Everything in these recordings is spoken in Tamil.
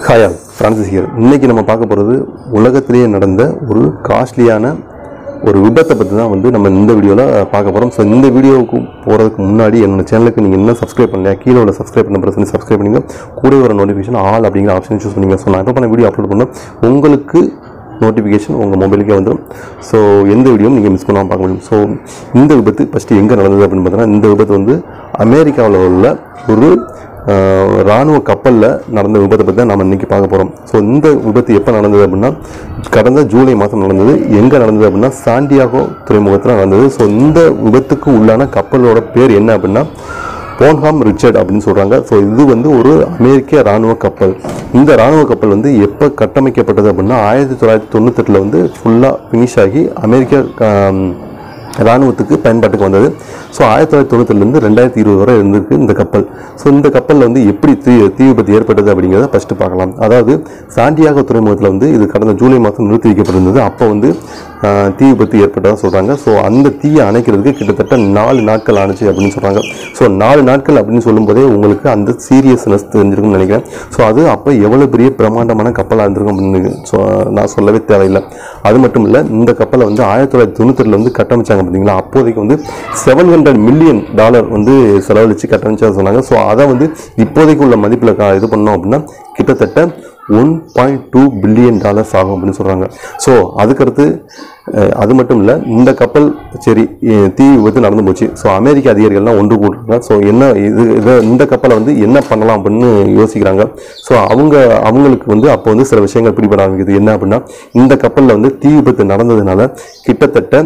ஹாய் ஆல் ஃப்ரான்சிஸ் ஹியர் இன்னைக்கு நம்ம பார்க்க போகிறது உலகத்திலேயே நடந்த ஒரு காஸ்ட்லியான ஒரு விபத்தை பற்றி தான் வந்து நம்ம இந்த வீடியோவில் பார்க்க போகிறோம் ஸோ இந்த வீடியோவுக்கு போகிறதுக்கு முன்னாடி என்னோட சேனலுக்கு நீங்கள் என்ன சப்ஸ்கிரைப் பண்ணலையா கீழே உள்ள சப்ஸ்கிரைப் பண்ண பிரச்சனை சப்ஸ்கிரைப் பண்ணுங்க கூட வர நோட்டிஃபிகேஷன் ஆல் அப்படிங்கிற ஆப்ஷன் சூஸ் பண்ணிங்க ஸோ நான் எப்போ பண்ண வீடியோ அப்லோட் பண்ணோம் உங்களுக்கு நோட்டிஃபிகேஷன் உங்கள் மொபைலுக்கே வந்துடும் ஸோ எந்த வீடியோவும் நீங்கள் மிஸ் பண்ணாமல் பார்க்க முடியும் ஸோ இந்த விபத்து ஃபஸ்ட்டு எங்கே நடந்தது அப்படின்னு பார்த்தீங்கன்னா இந்த விபத்து வந்து அமெரிக்காவில் உள்ள ஒரு ஆஹ், ராணுவ கப்பலில் நடந்த விபத்தை பற்றி தான் நம்ம இன்றைக்கி பார்க்க போகிறோம் ஸோ இந்த விபத்து எப்போ நடந்தது அப்படின்னா கடந்த ஜூலை மாதம் நடந்தது எங்கே நடந்தது அப்படின்னா சாண்டியாகோ துறைமுகத்தில் நடந்தது ஸோ இந்த விபத்துக்கு உள்ளான கப்பலோட பேர் என்ன அப்படின்னா போன்ஹாம் ரிச்சர்ட் அப்படின்னு சொல்கிறாங்க ஸோ இது வந்து ஒரு அமெரிக்க ராணுவ கப்பல் இந்த ராணுவ கப்பல் வந்து எப்போ கட்டமைக்கப்பட்டது அப்படின்னா ஆயிரத்தி தொள்ளாயிரத்தி தொண்ணூத்தெட்டில் வந்து ஃபுல்லாக ஃபினிஷ் ஆகி அமெரிக்க ஆம், ராணுவத்துக்கு பயன்பாட்டுக்கு வந்தது ஸோ ஆயிரத்தி தொள்ளாயிரத்தி தொண்ணூத்தெட்டுலேருந்து ரெண்டாயிரத்தி இருபது வரை இருந்திருக்கு இந்த கப்பல் ஸோ இந்த கப்பலில் வந்து எப்படி தீ தீ விபத்து ஏற்பட்டது அப்படிங்கிறத ஃபஸ்ட்டு பார்க்கலாம் அதாவது சாண்டியாகோ துறைமுகத்தில் வந்து இது கடந்த ஜூலை மாதம் நிறுத்தி வைக்கப்பட்டிருந்தது அப்போ வந்து ஆஹ், தீ விபத்து ஏற்பட்டதாக சொல்கிறாங்க ஸோ அந்த தீயை அணைக்கிறதுக்கு கிட்டத்தட்ட நாலு நாட்கள் ஆணுச்சு அப்படின்னு சொல்கிறாங்க ஸோ நாலு நாட்கள் அப்படின்னு சொல்லும்போதே உங்களுக்கு அந்த சீரியஸ்னஸ் தெரிஞ்சிருக்கும்னு நினைக்கிறேன் ஸோ அது அப்போ எவ்வளோ பெரிய பிரம்மாண்டமான கப்பலாக இருந்திருக்கும் அப்படின்னு ஸோ நான் சொல்லவே தேவையில்லை அது மட்டும் இல்லை இந்த கப்பலை வந்து ஆயிரத்தி தொள்ளாயிரத்தி தொண்ணூத்தெட்டில் வந்து கட்டமைச்சாங்க பார்த்தீங்களா அப்போதைக்கு வந்து செவன் ஹண்ட்ரட் மில்லியன் டாலர் வந்து செலவழித்து கட்டமைச்சா சொன்னாங்க ஸோ அதை வந்து இப்போதைக்கு உள்ள மதிப்பில் இது பண்ணோம் அப்படின்னா கிட்டத்தட்ட one point two billion dollars ஆகும் அப்படின்னு சொல்கிறாங்க ஸோ அதுக்கடுத்து அஹ், அது மட்டும் இல்லை இந்த கப்பல் சரி அஹ், தீ விபத்து நடந்து போச்சு ஸோ அமெரிக்க அதிகாரிகள்லாம் ஒன்று கூடுறாங்க ஸோ என்ன இது இதை இந்த கப்பலை வந்து என்ன பண்ணலாம் அப்படின்னு யோசிக்கிறாங்க ஸோ அவங்க அவங்களுக்கு வந்து அப்போ வந்து சில விஷயங்கள் பிடிபட ஆரம்பிக்குது என்ன அப்படின்னா இந்த கப்பலில் வந்து தீ விபத்து நடந்ததுனால கிட்டத்தட்ட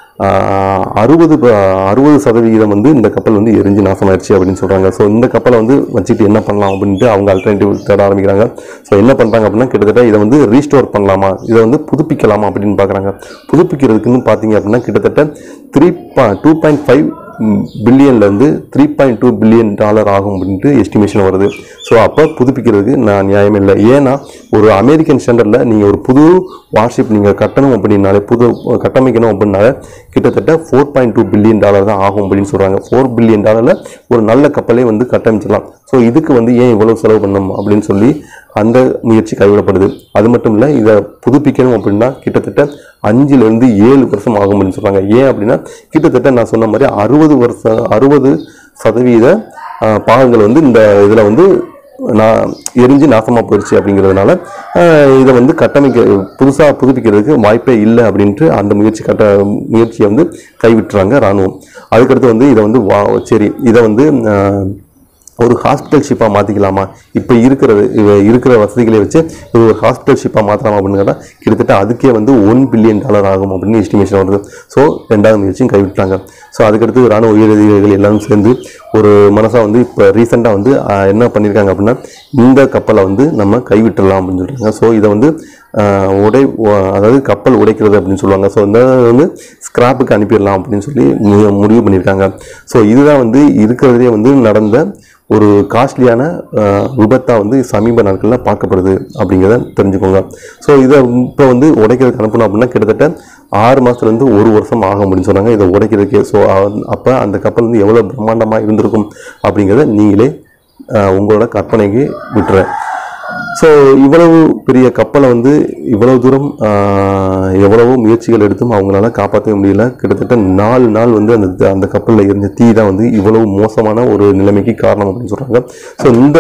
அறுபது அறுபது சதவிகிதம் வந்து இந்த கப்பல் வந்து எரிஞ்சு நாசமாயிருச்சு அப்படின்னு சொல்கிறாங்க ஸோ இந்த கப்பலை வந்து வச்சுட்டு என்ன பண்ணலாம் அப்படின்ட்டு அவங்க அல்டர்னேட்டிவ் தேட ஆரம்பிக்கிறாங்க ஸோ என்ன பண்ணுறாங்க அப்படின்னா கிட்டத்தட்ட இதை வந்து ரீஸ்டோர் பண்ணலாமா இதை வந்து புதுப்பிக்கலாமா அப்படின்னு பார்க்குறாங்க புதுப்பிக்கிறதுக்குன்னு பார்த்தீங்க அப்படின்னா கிட்டத்தட்ட த்ரீ பா டூ பாயிண்ட் ஃபைவ் பில்லியன்லேருந்து three point two billion dollar ஆகும் அப்படின்ட்டு எஸ்டிமேஷன் வருது ஸோ அப்போ புதுப்பிக்கிறதுக்கு நான் நியாயம் இல்லை ஏன்னா ஒரு அமெரிக்கன் ஸ்டாண்டர்டில் நீங்கள் ஒரு புது வார்ஷிப் நீங்கள் கட்டணும் அப்படின்னாலே புது கட்டமைக்கணும் அப்படின்னாலே கிட்டத்தட்ட four point two billion dollar தான் ஆகும் அப்படின்னு சொல்கிறாங்க ஃபோர் பில்லியன் டாலரில் ஒரு நல்ல கப்பலே வந்து கட்டமைச்சிடலாம் ஸோ இதுக்கு வந்து ஏன் இவ்வளோ செலவு பண்ணணும் அப்படின்னு சொல்லி அந்த முயற்சி கைவிடப்படுது அது மட்டும் இல்லை இதை புதுப்பிக்கணும் அப்படின்னா கிட்டத்தட்ட அஞ்சுலேருந்து ஏழு வருஷம் ஆகும் அப்படின்னு சொல்கிறாங்க ஏன் அப்படின்னா கிட்டத்தட்ட நான் சொன்ன மாதிரி அறுபது வருஷம் அறுபது சதவீத ஆஹ், பாகங்கள் வந்து இந்த இதில் வந்து நான் எரிஞ்சு நாசமாக போயிடுச்சு அப்படிங்கிறதுனால ஆஹ், இதை வந்து கட்டமைக்க புதுசாக புதுப்பிக்கிறதுக்கு வாய்ப்பே இல்லை அப்படின்ட்டு அந்த முயற்சி கட்ட முயற்சியை வந்து கைவிட்டுறாங்க இராணுவம் அதுக்கடுத்து வந்து இதை வந்து வா சரி இதை வந்து ஆஹ், ஒரு ஹாஸ்பிட்டல் ஷிப்பாக மாற்றிக்கலாமா இப்போ இருக்கிறது இவ- இருக்கிற வசதிகளை வச்சு இது ஒரு ஹாஸ்பிட்டல் ஷிப்பாக மாற்றலாமா அப்படின்னு கேட்டால் கிட்டத்தட்ட அதுக்கே வந்து ஒன் பில்லியன் டாலர் ஆகும் அப்படின்னு எஸ்டிமேஷன் வருது ஸோ ரெண்டாவது முயற்சியும் கைவிட்டாங்க ஸோ அதுக்கடுத்து ராணுவ உயரதிகாரிகள் எல்லாரும் சேர்ந்து ஒரு மனசாக வந்து இப்போ ரீசெண்டாக வந்து ஆஹ், என்ன பண்ணியிருக்காங்க அப்படின்னா இந்த கப்பலை வந்து நம்ம கைவிட்டுடலாம் அப்படின்னு சொல்கிறாங்க ஸோ இதை வந்து ஆஹ், உடை உ- அதாவது கப்பல் உடைக்கிறது அப்படின்னு சொல்லுவாங்க ஸோ இந்த வந்து ஸ்கிராப்புக்கு அனுப்பிடலாம் அப்படின்னு சொல்லி மு- முடிவு பண்ணியிருக்காங்க ஸோ இதுதான் வந்து இருக்கிறதுலே வந்து நடந்த ஒரு காஸ்ட்லியான விபத்தாக வந்து சமீப நாட்களில் பார்க்கப்படுது அப்படிங்கிறத தெரிஞ்சுக்கோங்க ஸோ இதை இப்போ வந்து உடைக்கிறதுக்கு அனுப்பணும் அப்படின்னா கிட்டத்தட்ட ஆறு மாதத்துலேருந்து ஒரு வருஷம் ஆகும் அப்படின்னு சொன்னாங்க இதை உடைக்கிறதுக்கே ஸோ அப்போ அந்த கப்பல் வந்து எவ்வளோ பிரம்மாண்டமாக இருந்திருக்கும் அப்படிங்கிறத நீங்களே அஹ், உங்களோட கற்பனைக்கு விட்டுறேன் ஸோ இவ்வளவு பெரிய கப்பலை வந்து இவ்வளவு தூரம் ஆஹ், எவ்வளவோ முயற்சிகள் எடுத்தும் அவங்களால காப்பாற்றவே முடியல கிட்டத்தட்ட நாலு நாள் வந்து அந்த அந்த கப்பலில் இருந்த தீ தான் வந்து இவ்வளவு மோசமான ஒரு நிலைமைக்கு காரணம் அப்படின்னு சொல்கிறாங்க ஸோ இந்த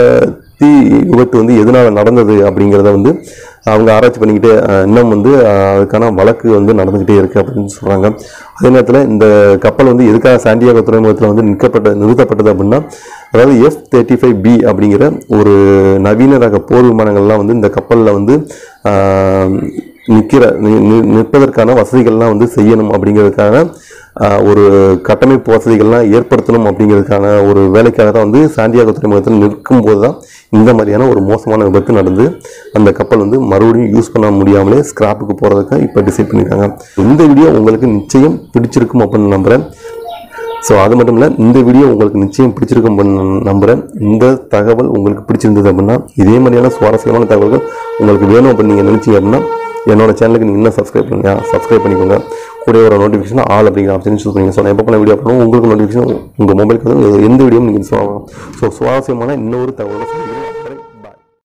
தீ விபத்து வந்து எதனால நடந்தது அப்படிங்கிறத வந்து அவங்க ஆராய்ச்சி பண்ணிக்கிட்டே ஆஹ், இன்னும் வந்து ஆஹ், அதுக்கான வழக்கு வந்து நடந்துக்கிட்டே இருக்குது அப்படின்னு சொல்கிறாங்க அதே நேரத்தில் இந்த கப்பல் வந்து எதுக்காக சாண்டியாகோ துறைமுகத்தில் வந்து நிற்கப்பட்ட நிறுத்தப்பட்டது அப்படின்னா அதாவது எஃப் தேர்ட்டி ஃபைவ் பி அப்படிங்கிற ஒரு நவீன ரக போர் விமானங்கள்லாம் வந்து இந்த கப்பலில் வந்து ஆஹ், நிற்கிற நி- நி- நிற்பதற்கான வசதிகள்லாம் வந்து செய்யணும் அப்படிங்கிறதுக்கான ஆஹ், ஒரு கட்டமைப்பு வசதிகள்லாம் ஏற்படுத்தணும் அப்படிங்கிறதுக்கான ஒரு வேலைக்காக தான் வந்து சாண்டியாகோ துறைமுகத்தில் நிற்கும் போது தான் இந்த மாதிரியான ஒரு மோசமான விபத்து நடந்து அந்த கப்பல் வந்து மறுபடியும் யூஸ் பண்ண முடியாமலே ஸ்கிராப்புக்கு போகிறதுக்கு இப்போ டிசைட் பண்ணியிருக்காங்க இந்த வீடியோ உங்களுக்கு நிச்சயம் பிடிச்சிருக்கும் அப்படின்னு நம்புகிறேன் ஸோ அது மட்டும் இல்லை இந்த வீடியோ உங்களுக்கு நிச்சயம் பிடிச்சிருக்கும் அப்படின்னு நம்புகிறேன் இந்த தகவல் உங்களுக்கு பிடிச்சிருந்தது அப்படின்னா இதே மாதிரியான சுவாரஸ்யமான தகவல்கள் உங்களுக்கு வேணும் அப்படின்னு நீங்கள் நினச்சிங்க அப்படின்னா என்னோட சேனலுக்கு நீங்கள் இன்னும் சப்ஸ்கிரைப் பண்ணுங்க சப்ஸ்கிரைப் பண்ணிக்கோங்க கூட ஒரு நோட்டிஃபிகேஷன் ஆல் அப்படிங்கிற ஆப்ஷன் சூஸ் பண்ணிங்க ஸோ நான் எப்போ பண்ண வீடியோ பண்ணுவோம் உங்களுக்கு நோட்டிஃபிகேஷன் உங்கள் மொபைலுக்கு வந்து எந்த வீடியோ நீங்கள் சொல்லலாம் ஸோ சுவாரஸ்யமான இன்னொரு தகவலை சொல்லிக்கிறேன்